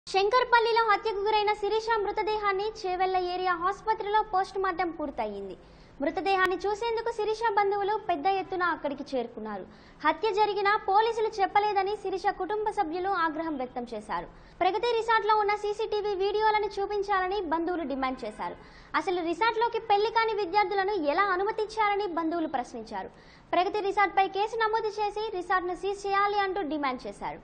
శంకర్పల్లిలో హత్యకు గురైన శిరీష మృతదేహాన్ని చేవెళ్ల ఏరియా ఆసుపత్రిలో పోస్ట్ మార్టం పూర్తయింది మృతదేహాన్ని చూసేందుకు శిరీష బంధువులు పెద్ద ఎత్తున అక్కడికి చేరుకున్నారు హత్య జరిగినా పోలీసులు చెప్పలేదని శిరీష కుటుంబ సభ్యులు ఆగ్రహం వ్యక్తం చేశారు ప్రగతి రిసార్ట్లో ఉన్న సీసీటీవీ వీడియోలను చూపించాలని బంధువులు డిమాండ్ చేశారు అసలు రిసార్ట్లోకి పెళ్లి కాని విద్యార్థులను ఎలా అనుమతించారని బంధువులు ప్రశ్నించారు ప్రగతి రిసార్ట్పై కేసు నమోదు చేసి రిసార్ట్ను సీజ్ చేయాలి అంటూ డిమాండ్ చేశారు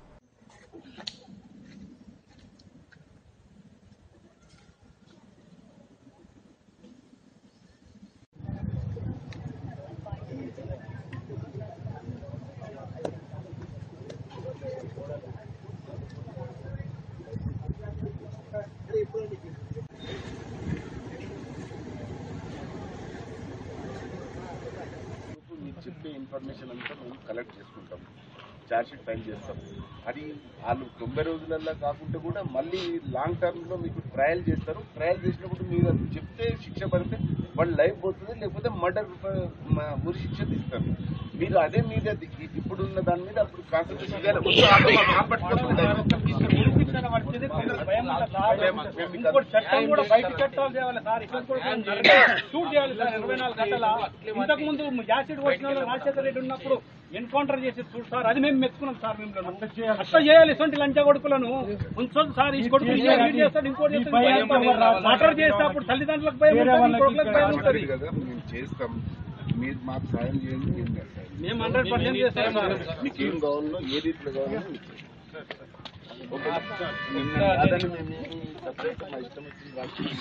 మీరు చెప్పే ఇన్ఫర్మేషన్ అంతా మేము కలెక్ట్ చేసుకుంటాం ఛార్జ్షీట్ ఫైల్ చేస్తాం అది వాళ్ళు తొంభై రోజులల్లో కాకుండా కూడా మళ్ళీ లాంగ్ టర్మ్ లో మీకు ట్రయల్ చేస్తారు ట్రయల్ చేసినప్పుడు మీరు అది చెప్తే శిక్ష పడితే వాళ్ళు లైఫ్ పోతుంది లేకపోతే మర్డర్ ఉరి శిక్ష తీస్తారు మీరు అదే మీద ఇప్పుడున్న దాని మీద అప్పుడు కాన్సన్ట్రేషన్ చేయాలి ముందు ఆటో మా పట్టుకోకుండా శిక్షణ పడితే కొందరు భయం ఉంటుంది సార్. ఇంకోటి చట్టం కూడా బయట చట్టాలు చేయాలి సార్ ఇక్కడ కూడా షూట్ చేయాలి సార్ ఇరవై నాలుగు గంటల ఇంతకు ముందు యాసిడ్ వచ్చిన వాళ్ళు రాజశేఖర రెడ్డి ఉన్నప్పుడు ఎన్కౌంటర్ చేసి చూడు సార్ అది మేము మెచ్చుకున్నాం సార్ మిమ్మల్ని అట్లా చేయాలి ఇటువంటి లంచ కొడుకులను ఉంచొద్దు సార్ ఈ కొడుకు ఇంకోటి చేస్తాడు ఇంకోటి చేస్తాడు మటర్ చేస్తే అప్పుడు తల్లిదండ్రులకు భయం ఉంటుంది కొడుకులకు భయం ఉంటుంది కదా మేము చేస్తాం మీరు మాకు సాయం చేయండి ఏం చేస్తారు మేము హండ్రెడ్ పర్సెంట్ చేస్తాం సార్ మీకు ఏం కావాలో ఏ రీతిలో కావాలో మీకు చేస్తాం. ఓకే? అదని మేము ఏమీ separate మా ఇష్టం వచ్చింది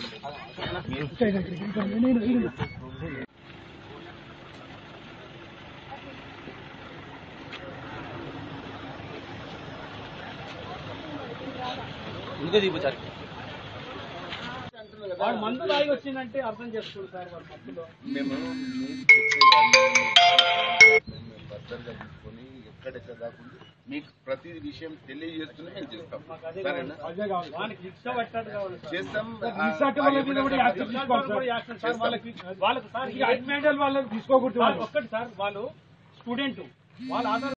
రాసుకుంటాం. వాడు మందు తాగి వచ్చిందంటే అర్థం చేసుకోండి సార్ వాడు మధ్యలో మేము మీరు చెప్పేదాన్ని మేము భద్రంగా తీసుకొని ఎక్కడెక్కడ కాకుండా మీకు ప్రతి విషయం తెలియజేస్తూనే మేము చేస్తాం మాకు అదే సరేనా కావాలి. అదే కావాలి వానికి శిక్ష పట్టాడు కావాలి సార్ చేస్తాం రిసార్ట్ వాళ్ళ మీద కూడా యాక్షన్ తీసుకోవాలి సార్. యాక్షన్ సార్ వాళ్ళకి వాళ్ళకి సార్ ఈ అడ్మిటల్ వాళ్ళకి తీసుకోకూడదు ఒక్కటి సార్ వాళ్ళు స్టూడెంట్ వాళ్ళ ఆధార్